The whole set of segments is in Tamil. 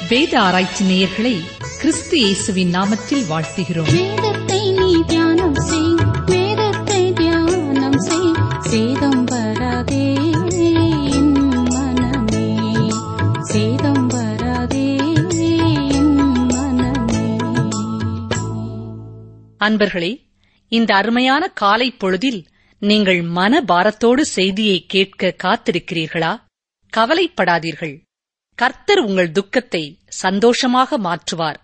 வேத ஆராய்ச்சி நேயர்களை கிறிஸ்து இயேசுவின் நாமத்தில் வாழ்த்துகிறோம் வேதத்தை நீ தியானம் செய் வேதத்தை தியானம் செய் சேதம் வராதே என் மனமே சேதம் வராதே என் மனமே அன்பர்களே இந்த அருமையான காலை பொழுதில் நீங்கள் மன பாரத்தோடு செய்தியை கேட்க காத்திருக்கிறீர்களா கவலைப்படாதீர்கள் கர்த்தர் உங்கள் துக்கத்தை சந்தோஷமாக மாற்றுவார்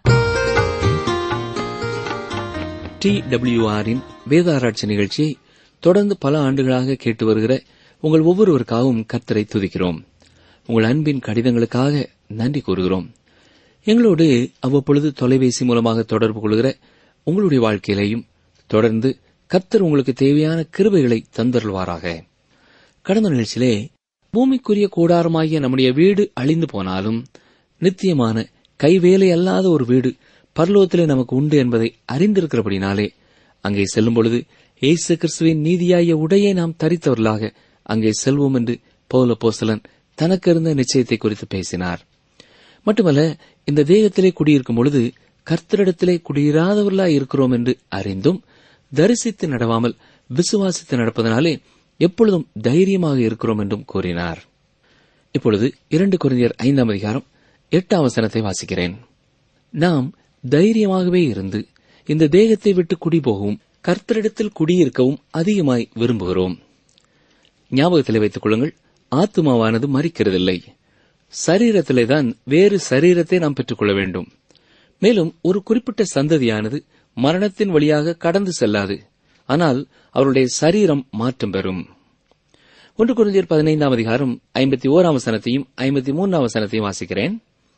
டி டபிள்யூஆரின் வேதாராய்ச்சி நிகழ்ச்சியை தொடர்ந்து பல ஆண்டுகளாக கேட்டு வருகிற உங்கள் ஒவ்வொருவருக்காகவும் கர்த்தரை துதிக்கிறோம் உங்கள் அன்பின் கடிதங்களுக்காக நன்றி கூறுகிறோம் எங்களோடு அவ்வப்பொழுது தொலைபேசி மூலமாக தொடர்பு கொள்கிற உங்களுடைய வாழ்க்கையிலையும் தொடர்ந்து கர்த்தர் உங்களுக்கு தேவையான கிருபைகளை தந்தருள்வாராக கடந்த நிகழ்ச்சியிலே பூமிக்குரிய கூடாரமாகிய நம்முடைய வீடு அழிந்து போனாலும் நித்தியமான கைவேலை அல்லாத ஒரு வீடு பரலோகத்திலே நமக்கு உண்டு என்பதை அறிந்திருக்கிறபடினாலே அங்கே செல்லும் பொழுது இயேசு கிறிஸ்துவின் நீதியாய உடையை நாம் தரித்தவர்களாக அங்கே செல்வோம் என்று பௌல போசலன் தனக்கு இருந்த நிச்சயத்தை குறித்து பேசினார் மட்டுமல்ல இந்த தேகத்திலே குடியிருக்கும் பொழுது கர்த்தரிடத்திலே குடியிராதவர்களாய் இருக்கிறோம் என்று அறிந்தும் தரிசித்து நடவாமல் விசுவாசித்து நடப்பதனாலே எப்பொழுதும் தைரியமாக இருக்கிறோம் என்றும் கூறினார் இப்பொழுது இரண்டு குருந்தியர் ஐந்தாம் அதிகாரம் எட்டாம் வசனத்தை வாசிக்கிறேன் நாம் தைரியமாகவே இருந்து இந்த தேகத்தை விட்டு குடிபோகவும் கர்த்தரிடத்தில் குடியிருக்கவும் அதிகமாய் விரும்புகிறோம் ஞாபகத்திலே வைத்துக் கொள்ளுங்கள் ஆத்துமாவானது மறிக்கிறதில்லை சரீரத்திலே தான் வேறு சரீரத்தை நாம் பெற்றுக்கொள்ள வேண்டும் மேலும் ஒரு குறிப்பிட்ட சந்ததியானது மரணத்தின் வழியாக கடந்து செல்லாது ஆனால் அவருடைய சரீரம் மாற்றம் பெறும் ஒன்று குருந்தியர் பதினைந்தாம் அதிகாரம் ஐம்பத்தி ஓராம் வசனத்தையும் ஐம்பத்தி மூன்றாம் வசனத்தையும் வாசிக்கிறேன்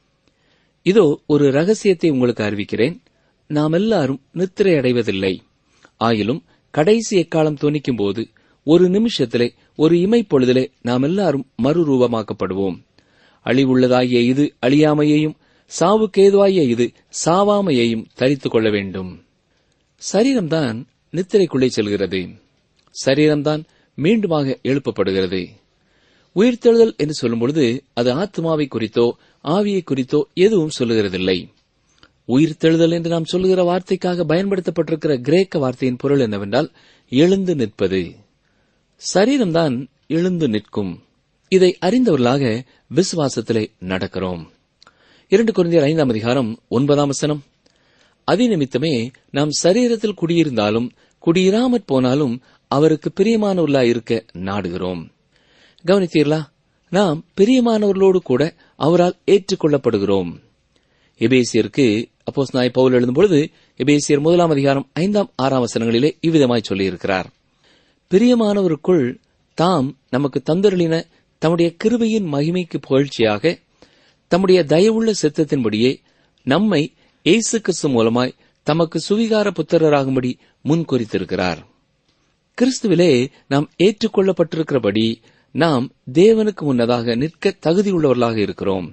இதோ ஒரு ரகசியத்தை உங்களுக்கு அறிவிக்கிறேன் நாம் எல்லாரும் நித்திரை அடைவதில்லை ஆயிலும் கடைசி எக்காலம் துணிக்கும் போது ஒரு நிமிஷத்திலே ஒரு இமைப்பொழுதிலே நாம் எல்லாரும் மறுரூபமாக்கப்படுவோம் அழிவுள்ளதாகிய இது அழியாமையையும் சாவுக்கேதுவாகிய இது சாவாமையையும் தரித்துக் கொள்ள வேண்டும் சரீரம்தான் நித்திரைக்குள்ளே செல்கிறது சரீரம்தான் மீண்டுமாக எழுப்பப்படுகிறது உயிர்த்தெழுதல் என்று சொல்லும் பொழுது அது ஆத்மாவை குறித்தோ ஆவியை குறித்தோ எதுவும் சொல்லுகிறதில்லை உயிர்த்தெழுதல் என்று நாம் சொல்லுகிற வார்த்தைக்காக பயன்படுத்தப்பட்டிருக்கிற கிரேக்க வார்த்தையின் பொருள் என்னவென்றால் எழுந்து நிற்பது சரீரம்தான் எழுந்து நிற்கும் இதை அறிந்தவர்களாக விசுவாசத்திலே நடக்கிறோம் இரண்டு குழந்தையர் ஐந்தாம் அதிகாரம் ஒன்பதாம் வசனம் அதிநிமித்தமே நாம் சரீரத்தில் குடியிருந்தாலும் குடியிராமற் போனாலும் அவருக்கு பிரியமானவர்களாய் இருக்க நாடுகிறோம் கவனித்தீர்களா நாம் பிரியமானவர்களோடு கூட அவரால் ஏற்றுக்கொள்ளப்படுகிறோம் எபேசியருக்கு அப்போஸ் நாய் பவுல் எழுதும்பொழுது எபேசியர் முதலாம் அதிகாரம் ஐந்தாம் ஆறாம் வசனங்களிலே இவ்விதமாய் சொல்லியிருக்கிறார் பிரியமானவருக்குள் தாம் நமக்கு தந்தருளின தம்முடைய கிருபையின் மகிமைக்கு புகழ்ச்சியாக தம்முடைய தயவுள்ள சித்தத்தின்படியே நம்மை இயேசு கிறிஸ்து மூலமாய் தமக்கு சுவிகார புத்திரராகும்படி முன்குறித்திருக்கிறார் கிறிஸ்துவிலே நாம் ஏற்றுக்கொள்ளப்பட்டிருக்கிறபடி நாம் தேவனுக்கு முன்னதாக நிற்க தகுதியுள்ளவர்களாக இருக்கிறோம்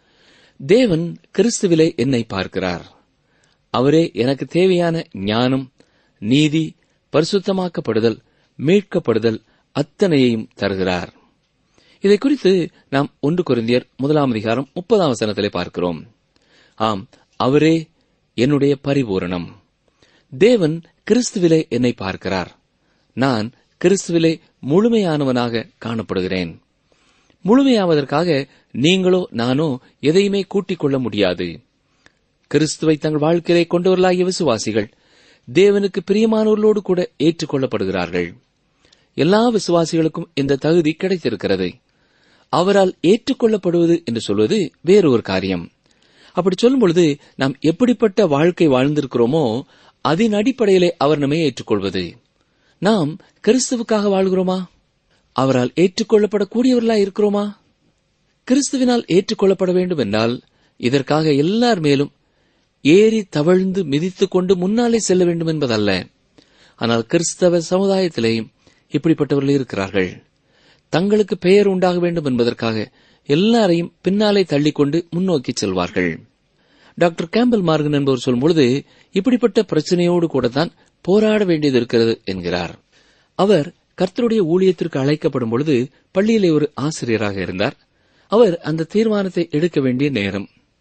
தேவன் கிறிஸ்துவிலே என்னை பார்க்கிறார் அவரே எனக்கு தேவையான ஞானம் நீதி பரிசுத்தமாக்கப்படுதல் மீட்கப்படுதல் அத்தனையையும் தருகிறார் இதை குறித்து நாம் ஒன்று குருந்தியர் முதலாம் அதிகாரம் முப்பதாம் வசனத்திலே பார்க்கிறோம் ஆம் அவரே என்னுடைய பரிபூரணம் தேவன் கிறிஸ்துவிலே என்னை பார்க்கிறார் நான் கிறிஸ்துவிலே முழுமையானவனாக காணப்படுகிறேன் முழுமையாவதற்காக நீங்களோ நானோ எதையுமே கூட்டிக் கொள்ள முடியாது கிறிஸ்துவை தங்கள் வாழ்க்கையிலே கொண்டவர்களாகிய விசுவாசிகள் தேவனுக்கு பிரியமானவர்களோடு கூட ஏற்றுக்கொள்ளப்படுகிறார்கள் எல்லா விசுவாசிகளுக்கும் இந்த தகுதி கிடைத்திருக்கிறது அவரால் ஏற்றுக்கொள்ளப்படுவது என்று சொல்வது வேறொரு காரியம் அப்படி சொல்லும் பொழுது நாம் எப்படிப்பட்ட வாழ்க்கை வாழ்ந்திருக்கிறோமோ அதன் அடிப்படையிலே அவர் நம்மை ஏற்றுக்கொள்வது நாம் கிறிஸ்துவுக்காக வாழ்கிறோமா அவரால் ஏற்றுக்கொள்ளப்படக்கூடியவர்களா இருக்கிறோமா கிறிஸ்துவினால் ஏற்றுக்கொள்ளப்பட வேண்டும் என்றால் இதற்காக எல்லார் மேலும் ஏறி தவழ்ந்து மிதித்துக் கொண்டு முன்னாலே செல்ல வேண்டும் என்பதல்ல ஆனால் கிறிஸ்தவ சமுதாயத்திலேயும் இப்படிப்பட்டவர்கள் இருக்கிறார்கள் தங்களுக்கு பெயர் உண்டாக வேண்டும் என்பதற்காக எல்லாரையும் பின்னாலே தள்ளிக்கொண்டு முன்னோக்கி செல்வார்கள் டாக்டர் கேம்பல் மார்கன் என்பவர் சொல்லும்பொழுது இப்படிப்பட்ட பிரச்சனையோடு கூட தான் போராட வேண்டியது இருக்கிறது என்கிறார் அவர் கர்த்தருடைய ஊழியத்திற்கு அழைக்கப்படும் பொழுது பள்ளியிலே ஒரு ஆசிரியராக இருந்தார் அவர் அந்த தீர்மானத்தை எடுக்க வேண்டிய நேரம்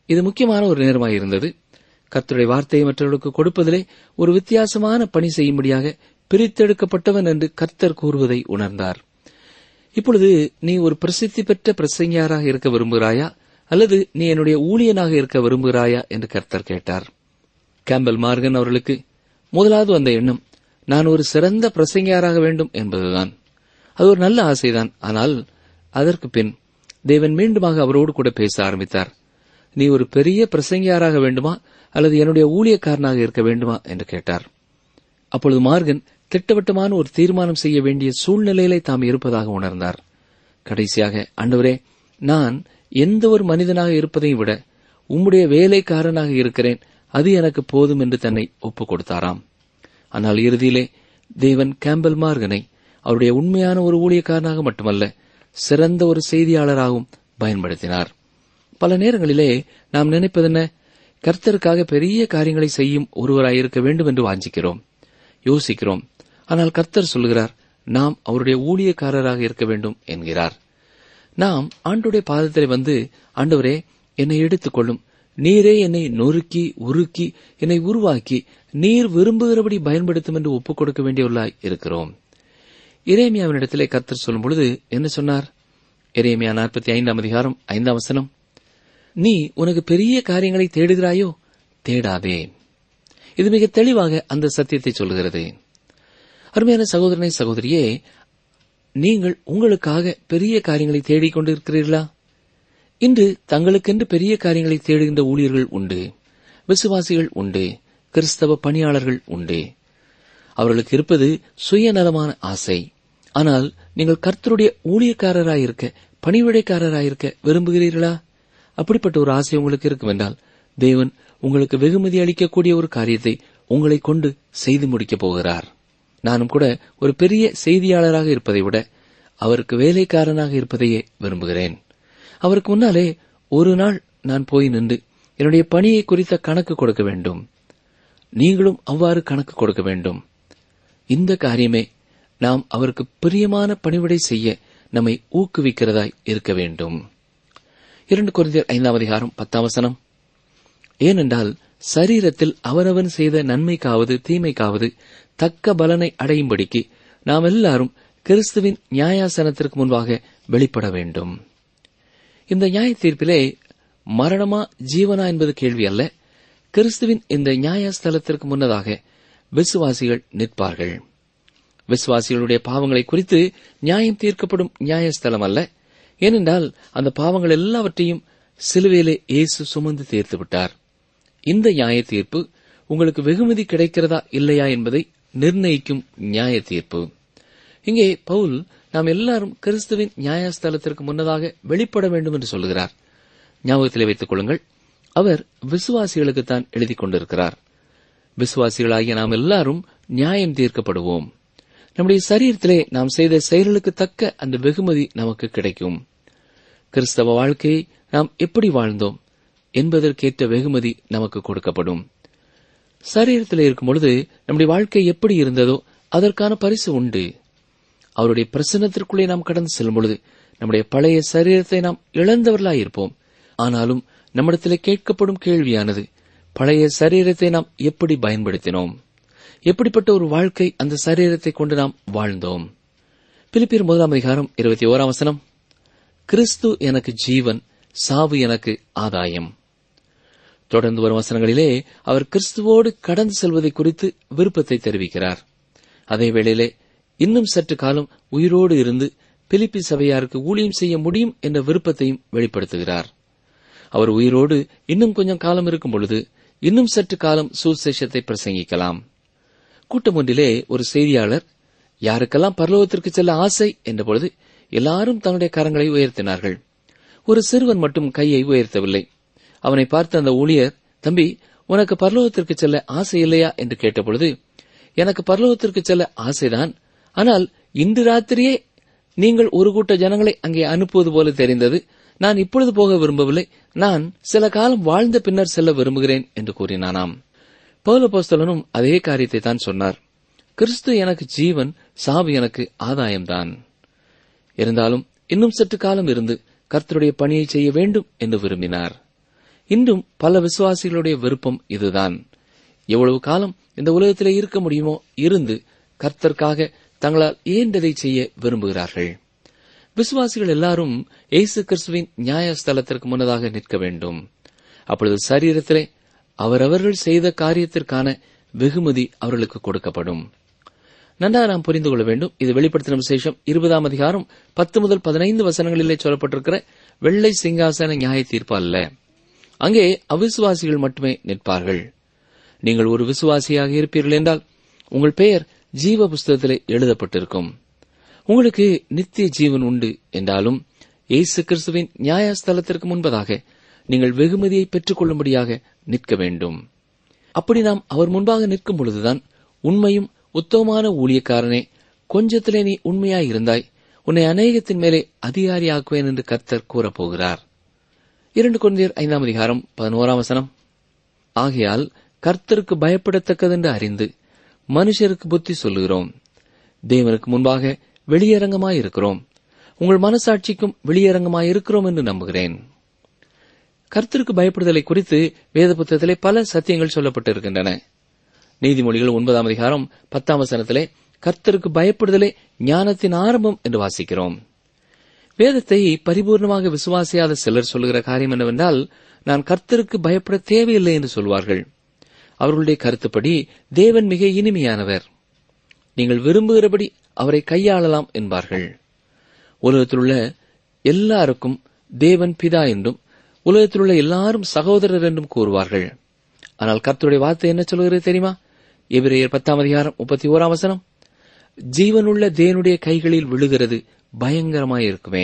இது முக்கியமான ஒரு நேரமாக இருந்தது கர்த்தருடைய வார்த்தையை மற்றவர்களுக்கு கொடுப்பதிலே ஒரு வித்தியாசமான பணி செய்யும்படியாக பிரித்தெடுக்கப்பட்டவன் என்று கர்த்தர் கூறுவதை உணர்ந்தார் இப்பொழுது நீ ஒரு பிரசித்தி பெற்ற பிரசங்கியாராக இருக்க விரும்புகிறாயா அல்லது நீ என்னுடைய ஊழியனாக இருக்க விரும்புகிறாயா என்று கர்த்தர் கேட்டார் கேம்பல் மார்கன் அவர்களுக்கு முதலாவது அந்த எண்ணம் நான் ஒரு சிறந்த பிரசங்கியாராக வேண்டும் என்பதுதான் அது ஒரு நல்ல ஆசைதான் ஆனால் அதற்கு பின் தேவன் மீண்டுமாக அவரோடு கூட பேச ஆரம்பித்தார் நீ ஒரு பெரிய பிரசங்கியாராக வேண்டுமா அல்லது என்னுடைய ஊழியக்காரனாக இருக்க வேண்டுமா என்று கேட்டார் அப்பொழுது மார்கன் திட்டவட்டமான ஒரு தீர்மானம் செய்ய வேண்டிய சூழ்நிலையிலே தாம் இருப்பதாக உணர்ந்தார் கடைசியாக ஆண்டவரே நான் எந்த ஒரு மனிதனாக இருப்பதையும் விட உம்முடைய வேலைக்காரனாக இருக்கிறேன் அது எனக்கு போதும் என்று தன்னை ஒப்புக் கொடுத்தாராம் ஆனால் இறுதியிலே தேவன் கேம்பல் மார்கனை அவருடைய உண்மையான ஒரு ஊழியக்காரனாக மட்டுமல்ல சிறந்த ஒரு செய்தியாளராகவும் பயன்படுத்தினார் பல நேரங்களிலே நாம் நினைப்பதென்ன கர்த்தருக்காக பெரிய காரியங்களை செய்யும் ஒருவராயிருக்க வேண்டும் என்று வாஞ்சிக்கிறோம் யோசிக்கிறோம் ஆனால் கர்த்தர் சொல்கிறார் நாம் அவருடைய ஊழியக்காரராக இருக்க வேண்டும் என்கிறார் நாம் ஆண்டுடைய பாதத்திலே வந்து ஆண்டவரே என்னை எடுத்துக்கொள்ளும் நீரே என்னை நொறுக்கி உருக்கி என்னை உருவாக்கி நீர் விரும்புகிறபடி பயன்படுத்தும் என்று ஒப்புக் கொடுக்க வேண்டியவர்களாய் இருக்கிறோம் இறைமியாவினிடத்திலே கர்த்தர் சொல்லும் பொழுது என்ன சொன்னார் இறைமியா நாற்பத்தி ஐந்தாம் அதிகாரம் ஐந்தாம் வசனம் நீ உனக்கு பெரிய காரியங்களை தேடுகிறாயோ தேடாதே இது மிக தெளிவாக அந்த சத்தியத்தை சொல்கிறது அருமையான சகோதரனை சகோதரியே நீங்கள் உங்களுக்காக பெரிய காரியங்களை தேடிக் கொண்டிருக்கிறீர்களா இன்று தங்களுக்கென்று பெரிய காரியங்களை தேடுகின்ற ஊழியர்கள் உண்டு விசுவாசிகள் உண்டு கிறிஸ்தவ பணியாளர்கள் உண்டு அவர்களுக்கு இருப்பது சுயநலமான ஆசை ஆனால் நீங்கள் கர்த்தருடைய ஊழியக்காரராயிருக்க பணிவிடைக்காரராயிருக்க விரும்புகிறீர்களா அப்படிப்பட்ட ஒரு ஆசை உங்களுக்கு இருக்கும் என்றால் தேவன் உங்களுக்கு வெகுமதி அளிக்கக்கூடிய ஒரு காரியத்தை உங்களை கொண்டு செய்து முடிக்கப் போகிறார் நானும் கூட ஒரு பெரிய செய்தியாளராக இருப்பதை விட அவருக்கு வேலைக்காரனாக இருப்பதையே விரும்புகிறேன் அவருக்கு முன்னாலே ஒரு நாள் நான் போய் நின்று என்னுடைய பணியை குறித்த கணக்கு கொடுக்க வேண்டும் நீங்களும் அவ்வாறு கணக்கு கொடுக்க வேண்டும் இந்த காரியமே நாம் அவருக்கு பிரியமான பணிவிடை செய்ய நம்மை ஊக்குவிக்கிறதாய் இருக்க வேண்டும் இரண்டு குறைந்தர் ஐந்தாம் அதிகாரம் பத்தாம் வசனம் ஏனென்றால் சரீரத்தில் அவரவன் செய்த நன்மைக்காவது தீமைக்காவது தக்க பலனை அடையும்படிக்கு நாம் எல்லாரும் கிறிஸ்துவின் நியாயாசனத்திற்கு முன்பாக வெளிப்பட வேண்டும் இந்த நியாய தீர்ப்பிலே மரணமா ஜீவனா என்பது கேள்வி அல்ல கிறிஸ்துவின் இந்த நியாயஸ்தலத்திற்கு முன்னதாக விசுவாசிகள் நிற்பார்கள் விசுவாசிகளுடைய பாவங்களை குறித்து நியாயம் தீர்க்கப்படும் நியாயஸ்தலம் அல்ல ஏனென்றால் அந்த பாவங்கள் எல்லாவற்றையும் சிலுவையிலே இயேசு சுமந்து தீர்த்து விட்டார் இந்த நியாய தீர்ப்பு உங்களுக்கு வெகுமதி கிடைக்கிறதா இல்லையா என்பதை நிர்ணயிக்கும் நியாய தீர்ப்பு இங்கே பவுல் நாம் எல்லாரும் கிறிஸ்துவின் நியாயஸ்தலத்திற்கு முன்னதாக வெளிப்பட வேண்டும் என்று சொல்லுகிறார் ஞாபகத்திலே வைத்துக் கொள்ளுங்கள் அவர் விசுவாசிகளுக்குத்தான் எழுதிக் கொண்டிருக்கிறார் விசுவாசிகளாகிய நாம் எல்லாரும் நியாயம் தீர்க்கப்படுவோம் நம்முடைய சரீரத்திலே நாம் செய்த செயல்களுக்கு தக்க அந்த வெகுமதி நமக்கு கிடைக்கும் கிறிஸ்தவ வாழ்க்கையை நாம் எப்படி வாழ்ந்தோம் என்பதற்கேற்ற வெகுமதி நமக்கு கொடுக்கப்படும் சரீரத்தில் இருக்கும் பொழுது நம்முடைய வாழ்க்கை எப்படி இருந்ததோ அதற்கான பரிசு உண்டு அவருடைய பிரசன்னத்திற்குள்ளே நாம் கடந்து செல்லும் பொழுது நம்முடைய பழைய சரீரத்தை நாம் இழந்தவர்களாயிருப்போம் ஆனாலும் நம்மிடத்திலே கேட்கப்படும் கேள்வியானது பழைய சரீரத்தை நாம் எப்படி பயன்படுத்தினோம் எப்படிப்பட்ட ஒரு வாழ்க்கை அந்த சரீரத்தை கொண்டு நாம் வாழ்ந்தோம் பிலிப்பியர் முதலாம் அதிகாரம் இருபத்தி ஓராம் வசனம் கிறிஸ்து எனக்கு ஜீவன் சாவு எனக்கு ஆதாயம் தொடர்ந்து வரும் வசனங்களிலே அவர் கிறிஸ்துவோடு கடந்து செல்வதை குறித்து விருப்பத்தை தெரிவிக்கிறார் அதே வேளையிலே இன்னும் சற்று காலம் உயிரோடு இருந்து பிலிப்பி சபையாருக்கு ஊழியம் செய்ய முடியும் என்ற விருப்பத்தையும் வெளிப்படுத்துகிறார் அவர் உயிரோடு இன்னும் கொஞ்சம் காலம் இருக்கும் பொழுது இன்னும் சற்று காலம் சுசேஷத்தை பிரசங்கிக்கலாம் கூட்டம் ஒன்றிலே ஒரு செய்தியாளர் யாருக்கெல்லாம் பரலோகத்திற்கு செல்ல ஆசை என்ற பொழுது எல்லாரும் தன்னுடைய கரங்களை உயர்த்தினார்கள் ஒரு சிறுவன் மட்டும் கையை உயர்த்தவில்லை அவனை பார்த்த அந்த ஊழியர் தம்பி உனக்கு பரலோகத்திற்கு செல்ல ஆசை இல்லையா என்று கேட்டபொழுது எனக்கு பரலோகத்திற்கு செல்ல ஆசைதான் ஆனால் இன்று ராத்திரியே நீங்கள் ஒரு கூட்ட ஜனங்களை அங்கே அனுப்புவது போல தெரிந்தது நான் இப்பொழுது போக விரும்பவில்லை நான் சில காலம் வாழ்ந்த பின்னர் செல்ல விரும்புகிறேன் என்று கூறினானாம் பௌலபோஸ்தலனும் அதே காரியத்தை தான் சொன்னார் கிறிஸ்து எனக்கு ஜீவன் சாவு எனக்கு ஆதாயம்தான் இருந்தாலும் இன்னும் சற்று காலம் இருந்து கர்த்தருடைய பணியை செய்ய வேண்டும் என்று விரும்பினார் இன்றும் பல விசுவாசிகளுடைய விருப்பம் இதுதான் எவ்வளவு காலம் இந்த உலகத்திலே இருக்க முடியுமோ இருந்து கர்த்தர்க்காக தங்களால் இயன்றதை செய்ய விரும்புகிறார்கள் விசுவாசிகள் எல்லாரும் இயேசு கிறிஸ்துவின் நியாயஸ்தலத்திற்கு முன்னதாக நிற்க வேண்டும் அப்பொழுது சரீரத்திலே அவரவர்கள் செய்த காரியத்திற்கான வெகுமதி அவர்களுக்கு கொடுக்கப்படும் நன்றாக நாம் புரிந்து கொள்ள வேண்டும் இது வெளிப்படுத்தின விசேஷம் இருபதாம் அதிகாரம் பத்து முதல் பதினைந்து வசனங்களிலே சொல்லப்பட்டிருக்கிற வெள்ளை சிங்காசன நியாய தீர்ப்பு அல்ல அங்கே அவிசுவாசிகள் மட்டுமே நிற்பார்கள் நீங்கள் ஒரு விசுவாசியாக இருப்பீர்கள் என்றால் உங்கள் பெயர் ஜீவ புஸ்தகத்திலே எழுதப்பட்டிருக்கும் உங்களுக்கு நித்திய ஜீவன் உண்டு என்றாலும் இயேசு கிறிஸ்துவின் நியாயஸ்தலத்திற்கு முன்பதாக நீங்கள் வெகுமதியை பெற்றுக் கொள்ளும்படியாக நிற்க வேண்டும் அப்படி நாம் அவர் முன்பாக நிற்கும் பொழுதுதான் உண்மையும் உத்தமமான ஊழியக்காரனே கொஞ்சத்திலே நீ உண்மையாய் இருந்தாய் உன்னை அநேகத்தின் மேலே அதிகாரியாக்குவேன் என்று கர்த்தர் கூறப்போகிறார் இரண்டு குழந்தையர் ஐந்தாம் அதிகாரம் பதினோராம் வசனம் ஆகையால் கர்த்தருக்கு பயப்படத்தக்கதென்று அறிந்து மனுஷருக்கு புத்தி சொல்லுகிறோம் தேவனுக்கு முன்பாக வெளியரங்கமாயிருக்கிறோம் உங்கள் மனசாட்சிக்கும் வெளியரங்கமாயிருக்கிறோம் என்று நம்புகிறேன் கர்த்தருக்கு பயப்படுதலை குறித்து வேத புத்தகத்திலே பல சத்தியங்கள் சொல்லப்பட்டிருக்கின்றன நீதிமொழிகள் ஒன்பதாம் அதிகாரம் பத்தாம் வசனத்திலே கர்த்தருக்கு பயப்படுதலே ஞானத்தின் ஆரம்பம் என்று வாசிக்கிறோம் வேதத்தை பரிபூர்ணமாக விசுவாசியாத சிலர் சொல்லுகிற காரியம் என்னவென்றால் நான் கர்த்தருக்கு பயப்பட தேவையில்லை என்று சொல்வார்கள் அவர்களுடைய கருத்துப்படி தேவன் மிக இனிமையானவர் நீங்கள் விரும்புகிறபடி அவரை கையாளலாம் என்பார்கள் உலகத்திலுள்ள எல்லாருக்கும் தேவன் பிதா என்றும் உலகத்திலுள்ள எல்லாரும் சகோதரர் என்றும் கூறுவார்கள் ஆனால் கர்த்தருடைய வார்த்தை என்ன சொல்கிறது தெரியுமா எபிரேயர் பத்தாம் அதிகாரம் முப்பத்தி ஓராம் வசனம் ஜீவனுள்ள தேவனுடைய கைகளில் விழுகிறது பயங்கரமாயிருக்குமே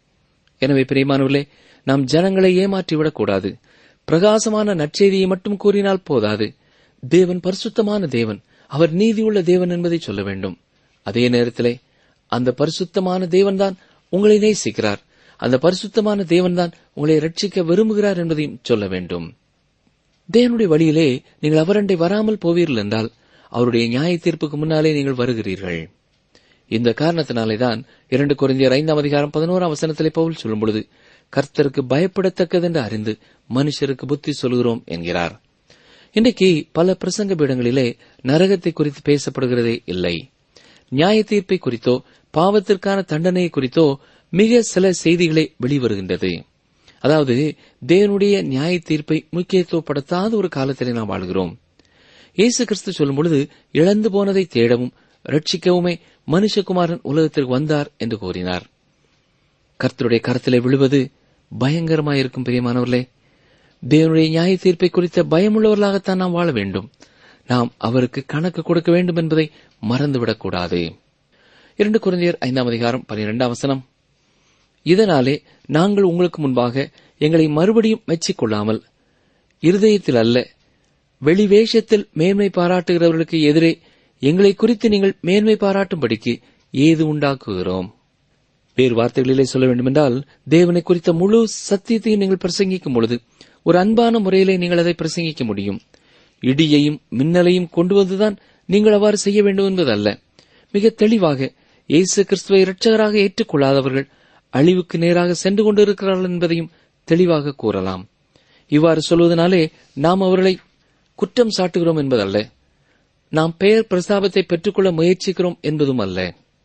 எனவே பிரியமானவர்களே நாம் ஜனங்களை ஏமாற்றிவிடக் கூடாது பிரகாசமான நற்செய்தியை மட்டும் கூறினால் போதாது தேவன் பரிசுத்தமான தேவன் அவர் நீதியுள்ள தேவன் என்பதை சொல்ல வேண்டும் அதே நேரத்திலே அந்த பரிசுத்தமான தேவன்தான் உங்களை நேசிக்கிறார் அந்த பரிசுத்தமான தேவன்தான் உங்களை ரட்சிக்க விரும்புகிறார் என்பதையும் சொல்ல வேண்டும் தேவனுடைய வழியிலே நீங்கள் அவரண்டை வராமல் போவீர்கள் என்றால் அவருடைய நியாய தீர்ப்புக்கு முன்னாலே நீங்கள் வருகிறீர்கள் இந்த காரணத்தினாலேதான் இரண்டு குறைந்தியர் ஐந்தாம் அதிகாரம் பதினோராம் வசனத்திலே பவுல் சொல்லும் பொழுது கர்த்தருக்கு பயப்படத்தக்கதென்று அறிந்து மனுஷருக்கு புத்தி சொல்கிறோம் என்கிறார் இன்றைக்கு பல பிரசங்க பீடங்களிலே நரகத்தை குறித்து பேசப்படுகிறதே இல்லை நியாய தீர்ப்பை குறித்தோ பாவத்திற்கான தண்டனை குறித்தோ மிக சில செய்திகளே வெளிவருகின்றது அதாவது தேவனுடைய நியாய தீர்ப்பை முக்கியத்துவப்படுத்தாத ஒரு காலத்திலே நாம் வாழ்கிறோம் இயேசு கிறிஸ்து சொல்லும் பொழுது இழந்து போனதை தேடவும் ரட்சிக்கவுமே மனுஷகுமாரன் உலகத்திற்கு வந்தார் என்று கூறினார் கர்த்தருடைய கரத்திலே விழுவது பயங்கரமாயிருக்கும் பிரியமானவர்களே தேவனுடைய நியாய தீர்ப்பை குறித்த பயமுள்ளவர்களாகத்தான் நாம் வாழ வேண்டும் நாம் அவருக்கு கணக்கு கொடுக்க வேண்டும் என்பதை மறந்துவிடக்கூடாது இரண்டு குழந்தையர் ஐந்தாம் அதிகாரம் பனிரெண்டாம் வசனம் இதனாலே நாங்கள் உங்களுக்கு முன்பாக எங்களை மறுபடியும் மெச்சிக்கொள்ளாமல் இருதயத்தில் அல்ல வெளிவேஷத்தில் மேன்மை பாராட்டுகிறவர்களுக்கு எதிரே எங்களை குறித்து நீங்கள் மேன்மை பாராட்டும்படிக்கு ஏது உண்டாக்குகிறோம் வேறு வார்த்தைகளிலே சொல்ல வேண்டுமென்றால் தேவனை குறித்த முழு சத்தியத்தையும் நீங்கள் பிரசங்கிக்கும் பொழுது ஒரு அன்பான முறையிலே நீங்கள் அதை பிரசங்கிக்க முடியும் இடியையும் மின்னலையும் கொண்டு வந்துதான் நீங்கள் அவ்வாறு செய்ய வேண்டும் என்பதல்ல மிக தெளிவாக இயேசு கிறிஸ்துவை இரட்சகராக ஏற்றுக்கொள்ளாதவர்கள் அழிவுக்கு நேராக சென்று கொண்டிருக்கிறார்கள் என்பதையும் தெளிவாக கூறலாம் இவ்வாறு சொல்வதனாலே நாம் அவர்களை குற்றம் சாட்டுகிறோம் என்பதல்ல நாம் பெயர் பிரஸ்தாபத்தை பெற்றுக்கொள்ள முயற்சிக்கிறோம் என்பதும் அல்ல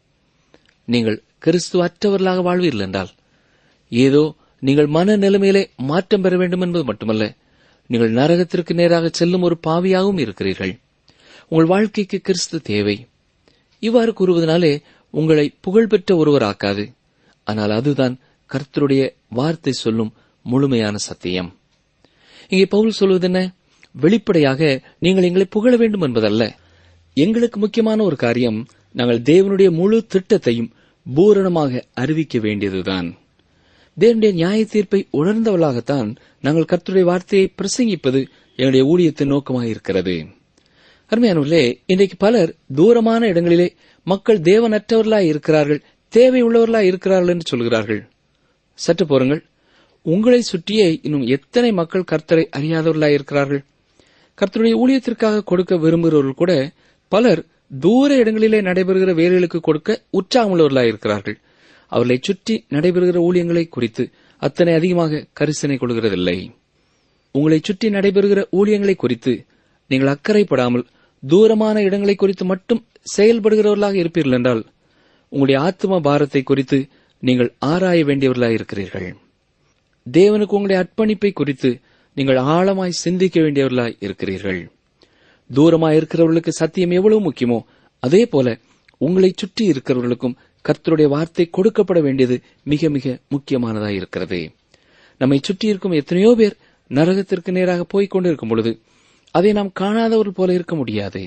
நீங்கள் கிறிஸ்து அற்றவர்களாக வாழ்வீர்கள் என்றால் ஏதோ நீங்கள் மன நிலைமையிலே மாற்றம் பெற வேண்டும் என்பது மட்டுமல்ல நீங்கள் நரகத்திற்கு நேராக செல்லும் ஒரு பாவியாகவும் இருக்கிறீர்கள் உங்கள் வாழ்க்கைக்கு கிறிஸ்து தேவை இவ்வாறு கூறுவதனாலே உங்களை புகழ்பெற்ற ஒருவராக்காது ஆனால் அதுதான் கர்த்தருடைய வார்த்தை சொல்லும் முழுமையான சத்தியம் இங்கே பவுல் சொல்வது என்ன வெளிப்படையாக நீங்கள் எங்களை புகழ வேண்டும் என்பதல்ல எங்களுக்கு முக்கியமான ஒரு காரியம் நாங்கள் தேவனுடைய முழு திட்டத்தையும் பூரணமாக அறிவிக்க வேண்டியதுதான் தேவனுடைய நியாய தீர்ப்பை உணர்ந்தவளாகத்தான் நாங்கள் கர்த்தருடைய வார்த்தையை பிரசங்கிப்பது எங்களுடைய ஊழியத்தின் நோக்கமாக இருக்கிறது அருமையானவர்களே இன்றைக்கு பலர் தூரமான இடங்களிலே மக்கள் தேவனற்றவர்களாய் இருக்கிறார்கள் தேவை உள்ளவர்களாய் இருக்கிறார்கள் என்று சொல்கிறார்கள் சற்று போருங்கள் உங்களை சுற்றியே இன்னும் எத்தனை மக்கள் கர்த்தரை அறியாதவர்களாய் இருக்கிறார்கள் கர்த்தருடைய ஊழியத்திற்காக கொடுக்க விரும்புகிறவர்கள் கூட பலர் தூர இடங்களிலே நடைபெறுகிற வேலைகளுக்கு கொடுக்க உற்சாகமுள்ளவர்களாய் இருக்கிறார்கள் அவர்களை சுற்றி நடைபெறுகிற ஊழியங்களை குறித்து அத்தனை அதிகமாக கரிசனை கொள்கிறதில்லை உங்களை சுற்றி நடைபெறுகிற ஊழியங்களை குறித்து நீங்கள் அக்கறைப்படாமல் தூரமான இடங்களை குறித்து மட்டும் செயல்படுகிறவர்களாக இருப்பீர்கள் என்றால் உங்களுடைய ஆத்ம பாரத்தை குறித்து நீங்கள் ஆராய வேண்டியவர்களாக இருக்கிறீர்கள் தேவனுக்கு உங்களுடைய அர்ப்பணிப்பை குறித்து நீங்கள் ஆழமாய் சிந்திக்க வேண்டியவர்களாய் இருக்கிறீர்கள் தூரமாய் இருக்கிறவர்களுக்கு சத்தியம் எவ்வளவு முக்கியமோ அதே போல உங்களை சுற்றி இருக்கிறவர்களுக்கும் கர்த்தருடைய வார்த்தை கொடுக்கப்பட வேண்டியது மிக மிக முக்கியமானதாய் இருக்கிறது நம்மை சுற்றி இருக்கும் எத்தனையோ பேர் நரகத்திற்கு நேராக போய்க் கொண்டிருக்கும் பொழுது அதை நாம் காணாதவர்கள் போல இருக்க முடியாது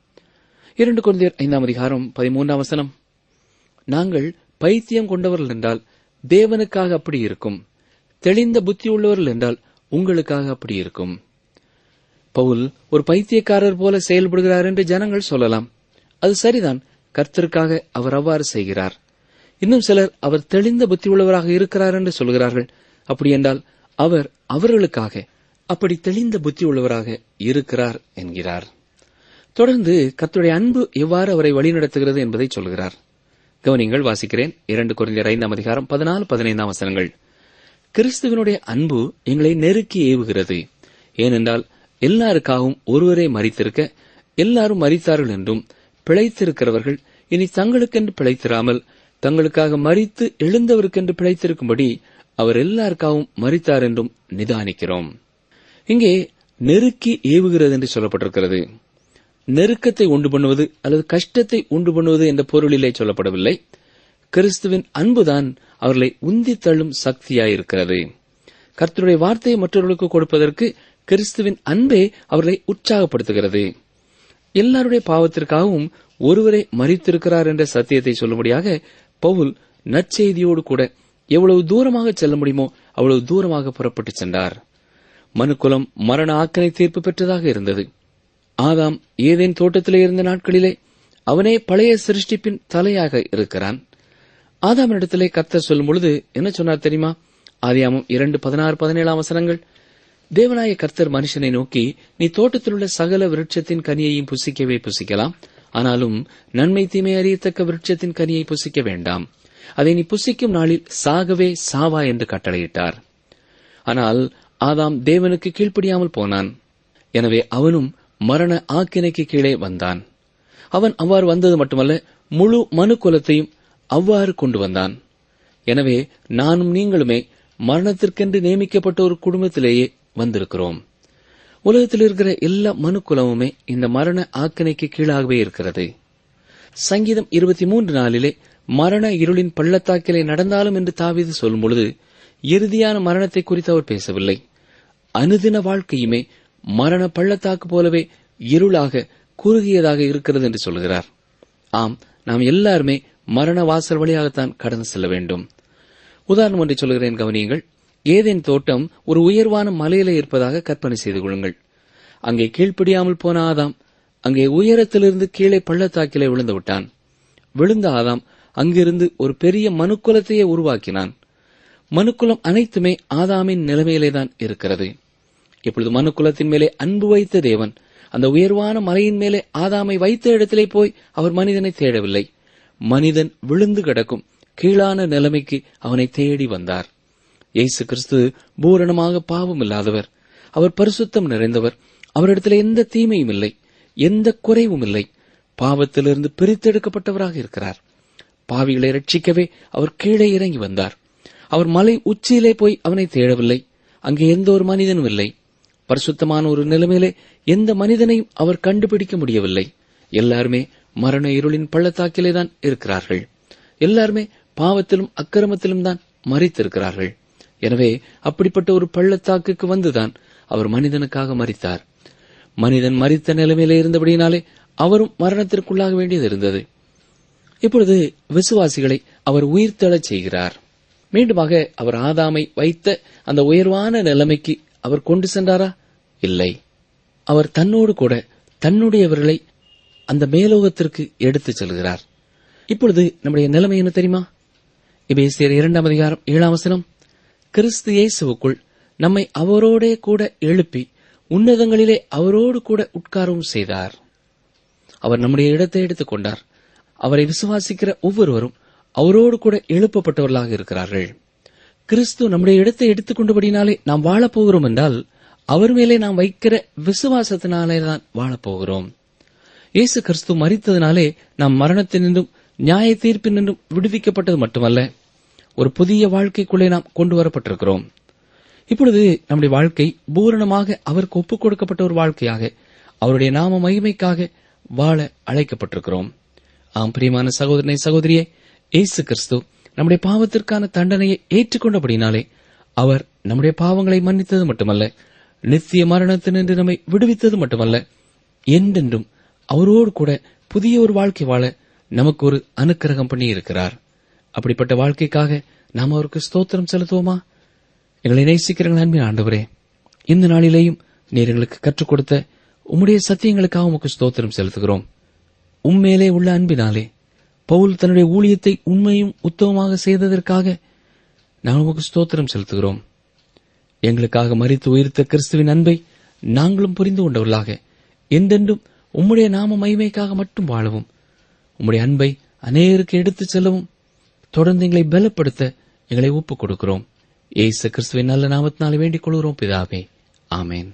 இரண்டு குழந்தையர் ஐந்தாம் அதிகாரம் பதிமூன்றாம் வசனம் நாங்கள் பைத்தியம் கொண்டவர்கள் என்றால் தேவனுக்காக அப்படி இருக்கும் தெளிந்த புத்தி உள்ளவர்கள் என்றால் உங்களுக்காக அப்படி இருக்கும் பவுல் ஒரு பைத்தியக்காரர் போல செயல்படுகிறார் என்று ஜனங்கள் சொல்லலாம் அது சரிதான் கர்த்தருக்காக அவர் அவ்வாறு செய்கிறார் இன்னும் சிலர் அவர் தெளிந்த புத்தி உள்ளவராக இருக்கிறார் என்று சொல்கிறார்கள் அப்படி என்றால் அவர் அவர்களுக்காக அப்படி தெளிந்த புத்தி உள்ளவராக இருக்கிறார் என்கிறார் தொடர்ந்து கர்த்தருடைய அன்பு எவ்வாறு அவரை வழிநடத்துகிறது என்பதை சொல்கிறார் கவனிங்கள் வாசிக்கிறேன் இரண்டு குறைந்த ஐந்தாம் அதிகாரம் பதினாலு பதினைந்தாம் வசனங்கள் கிறிஸ்துவனுடைய அன்பு எங்களை நெருக்கி ஏவுகிறது ஏனென்றால் எல்லாருக்காகவும் ஒருவரே மறித்திருக்க எல்லாரும் மறித்தார்கள் என்றும் பிழைத்திருக்கிறவர்கள் இனி தங்களுக்கென்று பிழைத்திராமல் தங்களுக்காக மறித்து எழுந்தவருக்கென்று பிழைத்திருக்கும்படி அவர் எல்லாருக்காகவும் மறித்தார் என்றும் நிதானிக்கிறோம் இங்கே நெருக்கி ஏவுகிறது என்று சொல்லப்பட்டிருக்கிறது நெருக்கத்தை உண்டு பண்ணுவது அல்லது கஷ்டத்தை உண்டு பண்ணுவது என்ற பொருளிலே சொல்லப்படவில்லை கிறிஸ்துவின் அன்புதான் அவர்களை உந்தித் தள்ளும் சக்தியாயிருக்கிறது கர்த்தருடைய வார்த்தையை மற்றவர்களுக்கு கொடுப்பதற்கு கிறிஸ்துவின் அன்பே அவர்களை உற்சாகப்படுத்துகிறது எல்லாருடைய பாவத்திற்காகவும் ஒருவரே மறித்திருக்கிறார் என்ற சத்தியத்தை சொல்லும்படியாக பவுல் நற்செய்தியோடு கூட எவ்வளவு தூரமாக செல்ல முடியுமோ அவ்வளவு தூரமாக புறப்பட்டு சென்றார் மனுக்குலம் மரண ஆக்கனை தீர்ப்பு பெற்றதாக இருந்தது ஆதாம் ஏதேன் தோட்டத்திலே இருந்த நாட்களிலே அவனே பழைய சிருஷ்டிப்பின் தலையாக இருக்கிறான் ஆதாமிடத்திலே கர்த்தர் சொல்லும் பொழுது என்ன சொன்னார் தெரியுமா ஆதியாமம் இரண்டு பதினாறு பதினேழாம் வசனங்கள் தேவனாய கர்த்தர் மனுஷனை நோக்கி நீ தோட்டத்தில் உள்ள சகல விருட்சத்தின் கனியையும் புசிக்கவே புசிக்கலாம் ஆனாலும் நன்மை தீமை அறியத்தக்க விருட்சத்தின் கனியை புசிக்க வேண்டாம் அதை நீ புசிக்கும் நாளில் சாகவே சாவா என்று கட்டளையிட்டார் ஆனால் ஆதாம் தேவனுக்கு கீழ்ப்படியாமல் போனான் எனவே அவனும் மரண ஆக்கினைக்கு கீழே வந்தான் அவன் அவ்வாறு வந்தது மட்டுமல்ல முழு மனு குலத்தையும் அவ்வாறு கொண்டு வந்தான் எனவே நானும் நீங்களுமே மரணத்திற்கென்று நியமிக்கப்பட்ட ஒரு குடும்பத்திலேயே வந்திருக்கிறோம் உலகத்தில் இருக்கிற எல்லா மனு குலமுமே இந்த மரண ஆக்கினைக்கு கீழாகவே இருக்கிறது சங்கீதம் இருபத்தி மூன்று நாளிலே மரண இருளின் பள்ளத்தாக்கிலே நடந்தாலும் என்று தாவீது சொல்லும் பொழுது இறுதியான மரணத்தை குறித்து அவர் பேசவில்லை அனுதின வாழ்க்கையுமே மரண பள்ளத்தாக்கு போலவே இருளாக குறுகியதாக இருக்கிறது என்று சொல்கிறார் ஆம் நாம் எல்லாருமே மரண வாசல் வழியாகத்தான் கடந்து செல்ல வேண்டும் உதாரணம் ஒன்றை சொல்கிறேன் கவனியுங்கள் ஏதேன் தோட்டம் ஒரு உயர்வான மலையில இருப்பதாக கற்பனை செய்து கொள்ளுங்கள் அங்கே கீழ்ப்படியாமல் போன ஆதாம் அங்கே உயரத்திலிருந்து கீழே பள்ளத்தாக்கிலே விழுந்து விட்டான் விழுந்த ஆதாம் அங்கிருந்து ஒரு பெரிய மனுக்குலத்தையே உருவாக்கினான் மனுக்குலம் அனைத்துமே ஆதாமின் நிலைமையிலேதான் இருக்கிறது இப்பொழுது மனுக்குலத்தின் மேலே அன்பு வைத்த தேவன் அந்த உயர்வான மலையின் மேலே ஆதாமை வைத்த இடத்திலே போய் அவர் மனிதனை தேடவில்லை மனிதன் விழுந்து கிடக்கும் கீழான நிலைமைக்கு அவனை தேடி வந்தார் இயேசு கிறிஸ்து பூரணமாக பாவம் இல்லாதவர் அவர் பரிசுத்தம் நிறைந்தவர் அவரிடத்தில் எந்த தீமையும் இல்லை எந்த குறைவும் இல்லை பாவத்திலிருந்து பிரித்தெடுக்கப்பட்டவராக இருக்கிறார் பாவிகளை ரட்சிக்கவே அவர் கீழே இறங்கி வந்தார் அவர் மலை உச்சியிலே போய் அவனை தேடவில்லை அங்கே எந்த ஒரு மனிதனும் இல்லை பரிசுத்தமான ஒரு நிலைமையிலே எந்த மனிதனையும் அவர் கண்டுபிடிக்க முடியவில்லை எல்லாருமே மரண இருளின் பள்ளத்தாக்கிலே தான் இருக்கிறார்கள் எல்லாருமே பாவத்திலும் அக்கிரமத்திலும் தான் மறித்திருக்கிறார்கள் எனவே அப்படிப்பட்ட ஒரு பள்ளத்தாக்குக்கு வந்துதான் அவர் மனிதனுக்காக மறித்தார் மனிதன் மறித்த நிலைமையிலே இருந்தபடியினாலே அவரும் மரணத்திற்குள்ளாக வேண்டியது இருந்தது இப்பொழுது விசுவாசிகளை அவர் உயிர்த்தெழச் செய்கிறார் மீண்டுமாக அவர் ஆதாமை வைத்த அந்த உயர்வான நிலைமைக்கு அவர் கொண்டு சென்றாரா இல்லை அவர் தன்னோடு கூட தன்னுடையவர்களை அந்த மேலோகத்திற்கு எடுத்துச் செல்கிறார் இப்பொழுது நம்முடைய நிலைமை என்ன தெரியுமா எபேசியர் இரண்டாம் அதிகாரம் ஏழாம் வசனம் கிறிஸ்து இயேசுவுக்குள் நம்மை அவரோடே கூட எழுப்பி உன்னதங்களிலே அவரோடு கூட உட்காரவும் செய்தார் அவர் நம்முடைய இடத்தை எடுத்துக் கொண்டார் அவரை விசுவாசிக்கிற ஒவ்வொருவரும் அவரோடு கூட எழுப்பப்பட்டவர்களாக இருக்கிறார்கள் கிறிஸ்து நம்முடைய இடத்தை எடுத்துக் கொண்டபடினாலே நாம் வாழப் போகிறோம் என்றால் அவர் மேலே நாம் வைக்கிற விசுவாசத்தினாலே தான் வாழப்போகிறோம் இயேசு கிறிஸ்து மரித்ததினாலே நாம் மரணத்தினின்றும் நியாய தீர்ப்பினின்றும் விடுவிக்கப்பட்டது மட்டுமல்ல ஒரு புதிய வாழ்க்கைக்குள்ளே நாம் கொண்டு வரப்பட்டிருக்கிறோம் இப்பொழுது நம்முடைய வாழ்க்கை பூரணமாக அவருக்கு ஒப்புக் கொடுக்கப்பட்ட ஒரு வாழ்க்கையாக அவருடைய நாம மகிமைக்காக வாழ அழைக்கப்பட்டிருக்கிறோம் ஆம் பிரியமான சகோதரனை சகோதரியே இயேசு கிறிஸ்து நம்முடைய பாவத்திற்கான தண்டனையை ஏற்றுக்கொண்டபடினாலே அவர் நம்முடைய பாவங்களை மன்னித்தது மட்டுமல்ல நித்திய மரணத்தினின்று நம்மை விடுவித்தது மட்டுமல்ல என்றென்றும் அவரோடு கூட புதிய ஒரு வாழ்க்கை வாழ நமக்கு ஒரு அனுக்கிரகம் பண்ணி இருக்கிறார் அப்படிப்பட்ட வாழ்க்கைக்காக நாம் அவருக்கு ஸ்தோத்திரம் செலுத்துவோமா எங்களை நேசிக்கிறங்கள் அன்பின் ஆண்டவரே இந்த நாளிலேயும் நீர் எங்களுக்கு கற்றுக் கொடுத்த உம்முடைய சத்தியங்களுக்காக உமக்கு ஸ்தோத்திரம் செலுத்துகிறோம் உம்மேலே உள்ள அன்பினாலே பவுல் தன்னுடைய ஊழியத்தை உண்மையும் உத்தமமாக செய்ததற்காக நான் உமக்கு ஸ்தோத்திரம் செலுத்துகிறோம் எங்களுக்காக மறித்து உயிர்த்த கிறிஸ்துவின் அன்பை நாங்களும் புரிந்து கொண்டவர்களாக என்றென்றும் உம்முடைய நாம மகிமைக்காக மட்டும் வாழவும் உம்முடைய அன்பை அநேகருக்கு எடுத்துச் செல்லவும் தொடர்ந்து எங்களை பலப்படுத்த எங்களை ஒப்புக் கொடுக்கிறோம் ஏசு கிறிஸ்துவின் நல்ல நாமத்தினாலே வேண்டிக் கொள்கிறோம் பிதாவே ஆமேன்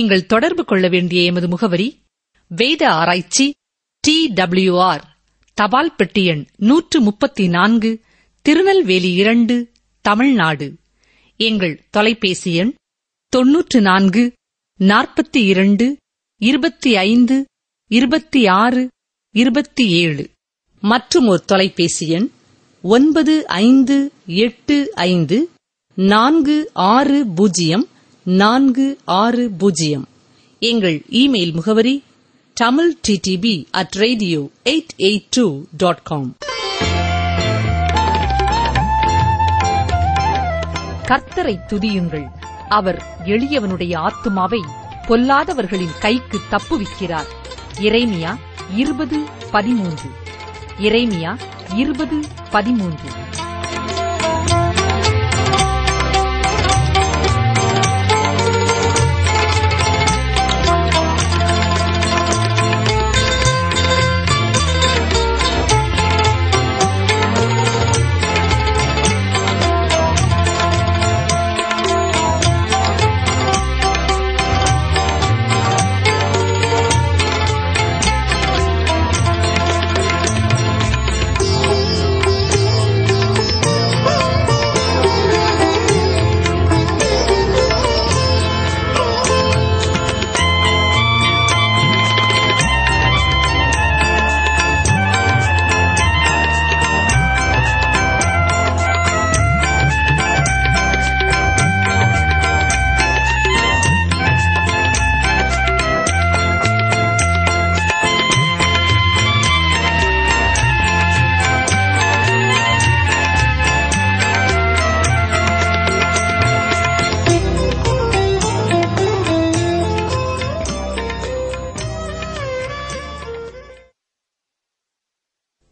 நீங்கள் தொடர்பு கொள்ள வேண்டிய எமது முகவரி வேத ஆராய்ச்சி டி ஆர் தபால் பெட்டி எண் நூற்று முப்பத்தி நான்கு திருநெல்வேலி இரண்டு தமிழ்நாடு எங்கள் தொலைபேசி எண் தொன்னூற்று நான்கு நாற்பத்தி இரண்டு இருபத்தி ஐந்து இருபத்தி ஆறு இருபத்தி ஏழு மற்றும் ஒரு தொலைபேசி எண் ஒன்பது ஐந்து எட்டு ஐந்து நான்கு ஆறு பூஜ்ஜியம் நான்கு ஆறு பூஜ்ஜியம் எங்கள் இமெயில் முகவரி Tamil DTP at radio eight eight two dot com கர்த்தரை துதியுங்கள் அவர் எளியவனுடைய ஆத்துமாவை பொல்லாதவர்களின் கைக்கு தப்புவிக்கிறார் இறைமியா இருபது பதிமூன்று இறைமியா இருபது பதிமூன்று